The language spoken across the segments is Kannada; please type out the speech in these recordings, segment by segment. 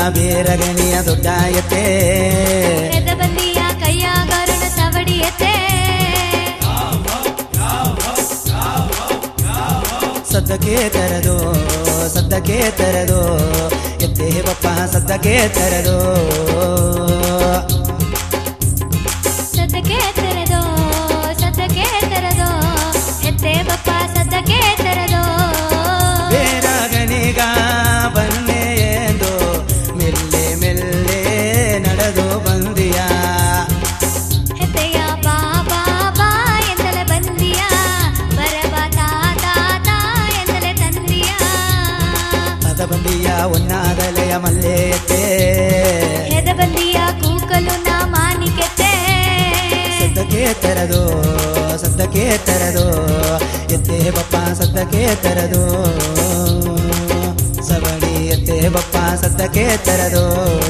ಬೇರಗಣಿಯ ದೊಡ್ಡಾಯತೆ ಎದ ಬಂದಿಯ ಕೈಯ ಗರುಡ ಸವಡಿಯತೆ ಸದ್ದಕ್ಕೆ ತೆರೆದು ಸದ್ದಕ್ಕೆ ತೆರೆದು ಎತ್ತೇ ಬಪ್ಪ ಸದ್ದಕ್ಕೆ ತೆರೆದು ಸದ್ದಕ್ಕೆ ತೆರೆದೋ ಸದ್ದಕ್ಕೆ ತೆರೆದೋ ಎತ್ತೆ ಬಪ್ಪ ಸದ್ದಕ್ಕೆ ತೆರೆದೋ ಬೇರಗಣಿಗ ಬನ್ನೆ ಎಂದು ಮೆಲ್ಲೆ ಮೆಲ್ಲೆ ನಡೆದು ಬಂದಿಯ ಹೆತ್ತೆಯ ಬಾ ಬಾ ಬಾ ಎಂದಲೆ ಬಂದಿಯ ಬರಬ ತಾ ತಾ ತಾ ಎಂದಲೆ ತಂದಿಯ ಅದ ಬಂದಿಯ ಉನ್ನಾದಲೆಯ ಮಲ್ಲೆಯತ್ತೆ ಎದ ಬಂದಿಯ ಕೂಕಲು ನಾ ಮಾನಿಕೆತ್ತೆ ಸದ್ದಕ್ಕೆ ತೆರೆದು ಸದ್ದಕ್ಕೆ ತೆರೆದು ಎತ್ತೇ ಬಪ್ಪ ಸದ್ದಕ್ಕೆ ತೆರೆದು ಸವಡಿ ಎತ್ತೇ ಬಪ್ಪ ಸದ್ದಕ್ಕೆ ತೆರೆದು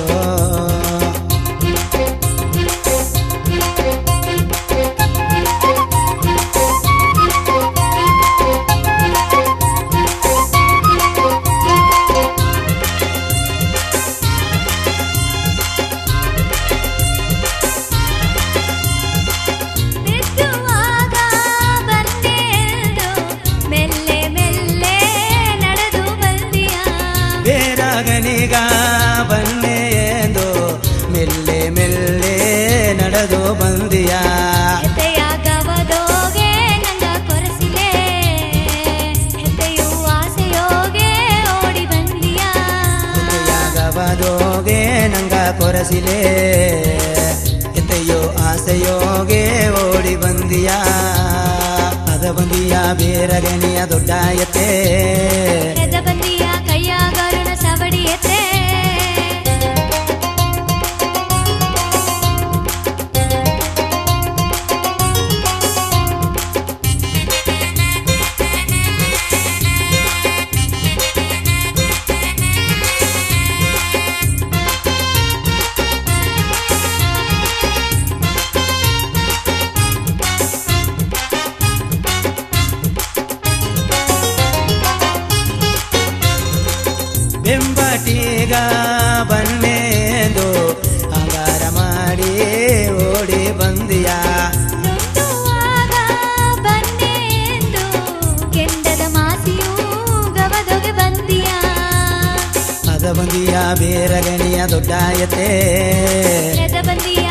ಬಿತ್ತುವಾಗ ಬಂದೆಂದು ಮೆಲ್ಲೆ ಮೆಲ್ಲೆ ನಡೆದು ಬಂದಿಯ ಬೇರಗನಿಗ ಬನ್ನೆ ಎಂದು ಮೆಲ್ಲೆ ಮೆಲ್ಲೆ ನಡೆದು ಬಂದಿಯ ಹೆತ್ತೆಯ ಗವದೋಗೆ ನಂಗ ಕೊರಸಿಲೆ ಹೆತ್ತೆಯು ಆಸೆಯೋಗೆ ಓಡಿ ಬಂದಿಯ ಯಾಗವದೋಗೆ ನಂಗ ಕೊರಸಿಲೆ ಎತ್ತೆಯೋ ಆಸೆಯೋಗೆ ಓಡಿ ಬಂದಿಯ ಅದ ಬಂದಿಯ ಬೇರಗಣಿಯ ದೊಡ್ಡಾಯತೆ ಎದ ಬಂದಿಯ ಕೈಯ ಗರುಣ ಸವಡಿಯತೆ ಬೆಂಬಟಿಗ ಬನ್ನೆಂದು ಅಂಗಾರ ಮಾಡಿ ಓಡಿ ಬಂದಿಯ ನುಂಗುವಾಗ ಬಂದೆಂದು ಕೆಂಡದ ಮಾಸಿಯೂ ಗವದೊಗೆ ಬಂದಿಯ ಅದ ಬಂದಿಯ ಬೇರಗಣಿಯ ದೊಡ್ಡಾಯತೆ ಎದ ಬಂದಿಯ